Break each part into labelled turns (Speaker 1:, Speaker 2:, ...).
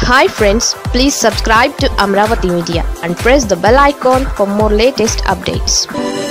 Speaker 1: hi friends please subscribe to Amaravati media and press the bell icon for more latest updates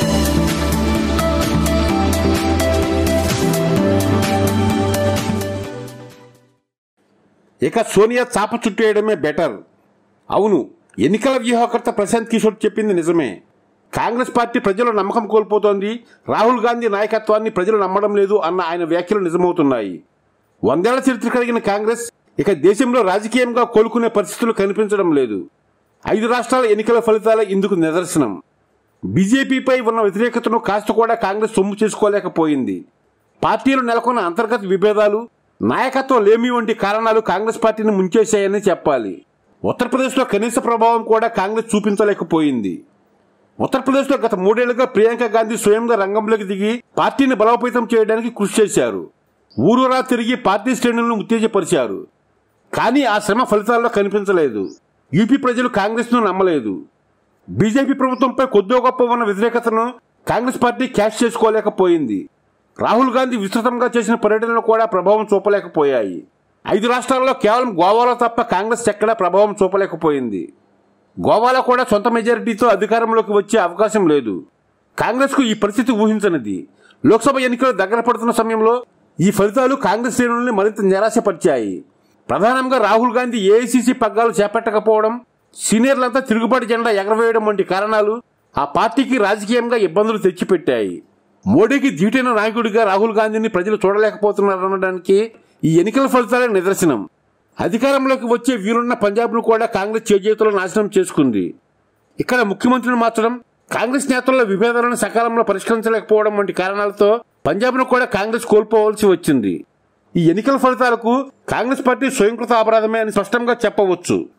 Speaker 2: ఇక సోనియా చాప చుట్టేయడమే better అవును ఎన్నికల వ్యూహకర్త ప్రశాంత్ కిషోర్ చెప్పింది నిజమే కాంగ్రెస్ పార్టీ ప్రజల నమ్మకం కోల్పోతోంది రాహుల్ గాంధీ నాయకత్వాన్ని ప్రజలు నమ్మడం లేదు అన్న ఆయన వ్యాఖ్యలు నిజమవుతున్నాయి వందేళ్ల చరిత్ర కలిగిన కాంగ్రెస్ ఇక దేశంలో రాజకీయంగా కోలుకునే పరిస్థితులు కనిపించడం లేదు ఐదు రాష్ట్రాల ఎన్నికల ఫలితాల ఇందుకు నిదర్శనం బీజేపీపై ఉన్న వ్యతిరేకతను కాస్త కూడా కాంగ్రెస్ సొమ్ము చేసుకోలేకపోయింది పార్టీలు నెలకొన్న అంతర్గత విభేదాలు నాయకత్వం లేమి వంటి కారణాలు కాంగ్రెస్ పార్టీని ముంచేశాయని చెప్పాలి ఉత్తరప్రదేశ్లో కనీస ప్రభావం కూడా కాంగ్రెస్ చూపించలేకపోయింది ఉత్తరప్రదేశ్లో గత మూడేళ్లుగా ప్రియాంక గాంధీ స్వయంగా రంగంలోకి దిగి పార్టీని బలోపేతం చేయడానికి కృషి చేశారు ఊరూరా తిరిగి పార్టీ శ్రేణులను ఉత్తేజపరిచారు కానీ ఆ శ్రమ ఫలితాల్లో కనిపించలేదు యూపీ ప్రజలు కాంగ్రెస్ ను నమ్మలేదు బీజేపీ ప్రభుత్వంపై కొద్దో గొప్ప ఉన్న వ్యతిరేకతను కాంగ్రెస్ పార్టీ క్యాష్ చేసుకోలేకపోయింది రాహుల్ గాంధీ విస్తృతంగా చేసిన పర్యటనలు కూడా ప్రభావం చూపలేకపోయాయి ఐదు రాష్ట్రాల్లో కేవలం గోవాలో తప్ప కాంగ్రెస్ ఎక్కడా ప్రభావం చూపలేకపోయింది గోవాలో కూడా సొంత మెజారిటీతో అధికారంలోకి వచ్చే అవకాశం లేదు కాంగ్రెస్ కు ఈ పరిస్థితి ఊహించనిది లోక్సభ ఎన్నికలు దగ్గర పడుతున్న సమయంలో ఈ ఫలితాలు కాంగ్రెస్ శ్రేణుల్ని మరింత నిరాశపరిచాయి ప్రధానంగా రాహుల్ గాంధీ ఏఐసీసీ పగ్గాలు చేపట్టకపోవడం సీనియర్లంతా తిరుగుబాటు జెండా ఎగరవేయడం వంటి కారణాలు ఆ పార్టీకి రాజకీయంగా ఇబ్బందులు తెచ్చిపెట్టాయి మోడీకి ధీటైన నాయకుడిగా రాహుల్ గాంధీని ప్రజలు చూడలేకపోతున్నారనడానికి ఈ ఎన్నికల ఫలితాలే నిదర్శనం అధికారంలోకి వచ్చే వీరున్న పంజాబ్ను కూడా కాంగ్రెస్ చేజేతులు నాశనం చేసుకుంది ఇక్కడ ముఖ్యమంత్రిని మార్చడం కాంగ్రెస్ నేతల విభేదాలను సకాలంలో పరిష్కరించలేకపోవడం వంటి కారణాలతో పంజాబ్ను కూడా కాంగ్రెస్ కోల్పోవలసి వచ్చింది ఈ ఎన్నికల ఫలితాలకు కాంగ్రెస్ పార్టీ స్వయంకృత అపరాధమే అని స్పష్టంగా చెప్పవచ్చు